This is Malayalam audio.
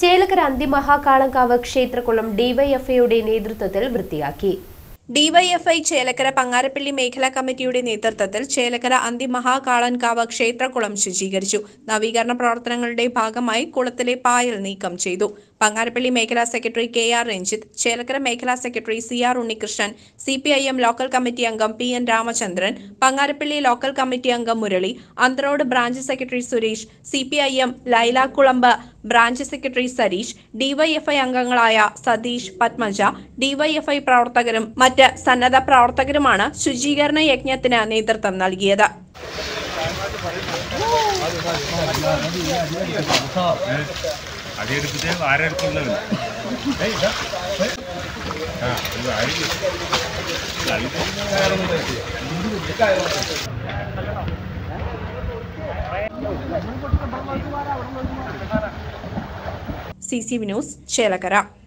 ചേലക്കര അന്തിമഹാകാളങ്കാവ് ക്ഷേത്രകുളം ഡിവൈഎഫ്ഐയുടെ നേതൃത്വത്തിൽ വൃത്തിയാക്കി ഡിവൈഎഫ്ഐ ചേലക്കര പങ്ങാരപ്പള്ളി മേഖലാ കമ്മിറ്റിയുടെ നേതൃത്വത്തിൽ ചേലക്കര അന്തിമഹാകാളൻകാവ് ക്ഷേത്രകുളം ശുചീകരിച്ചു നവീകരണ പ്രവർത്തനങ്ങളുടെ ഭാഗമായി കുളത്തിലെ പായൽ നീക്കം ചെയ്തു പങ്ങാരപ്പള്ളി മേഖലാ secretary K R Ranjith Chelakkara മേഖലാ secretary C R Unnikrishnan C P I M local committee അംഗം P N Ramachandran Pangarappally local committee അംഗം Murali Antharode branch secretary Suresh C P I M Lailakkulamb branch secretary Sareesh DYFI അംഗങ്ങളായ സതീഷ് പത്മജ ഡിവൈഎഫ്ഐ പ്രവർത്തകരും മറ്റ് സന്നദ്ധ പ്രവർത്തകരുമാണ് ശുചീകരണ യജ്ഞത്തിന് നേതൃത്വം നൽകിയത് അതെടുത്തിട്ട് ആരെടുത്തുള്ളവൻ ആ ഇത് ആയിരിക്കും C C V news Chelakkara